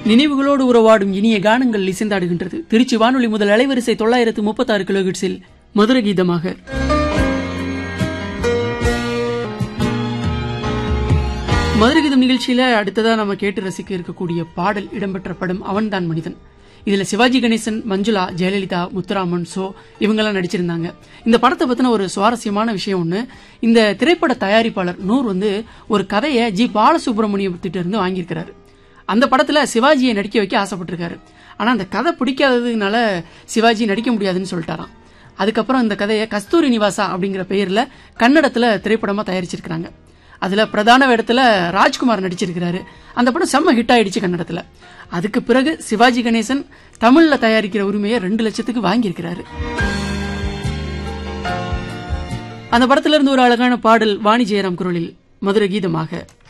நினைவுகளோடு உறவாடும் இனிய கானங்கள் இசைந்தாடுகின்றது திருச்சி வானொலி முதல் அலைவரிசை தொள்ளாயிரத்து முப்பத்தாறு கிலோகிட்ஸில் மதுர கீதமாக மதுர கீதம் நிகழ்ச்சியில அடுத்ததா நம்ம கேட்டு ரசிக்க இருக்கக்கூடிய பாடல் இடம்பெற்ற படம் அவன்தான் மனிதன் இதுல சிவாஜி கணேசன் மஞ்சுளா ஜெயலலிதா முத்துராமன் சோ இவங்கெல்லாம் நடிச்சிருந்தாங்க இந்த படத்தை பத்தின ஒரு சுவாரஸ்யமான விஷயம் ஒண்ணு இந்த திரைப்பட தயாரிப்பாளர் நூர் வந்து ஒரு கதையை ஜி பாலசுப்ரமணியத்திட்ட இருந்து வாங்கியிருக்கிறாரு அந்த படத்துல சிவாஜியை நடிக்க வைக்க ஆசைப்பட்டிருக்காரு ஆனா அந்த கதை பிடிக்காததுனால சிவாஜி நடிக்க முடியாதுன்னு சொல்லிட்டாராம் அதுக்கப்புறம் இந்த கதையை கஸ்தூரி நிவாசா அப்படிங்கிற பெயர்ல கன்னடத்துல திரைப்படமா தயாரிச்சிருக்கிறாங்க அதுல பிரதான வேடத்துல ராஜ்குமார் நடிச்சிருக்கிறாரு அந்த படம் செம்ம ஹிட் ஆயிடுச்சு கன்னடத்துல அதுக்கு பிறகு சிவாஜி கணேசன் தமிழ்ல தயாரிக்கிற உரிமையை ரெண்டு லட்சத்துக்கு வாங்கியிருக்கிறாரு அந்த படத்துல இருந்து ஒரு அழகான பாடல் வாணி ஜெயராம் குரலில் மதுர கீதமாக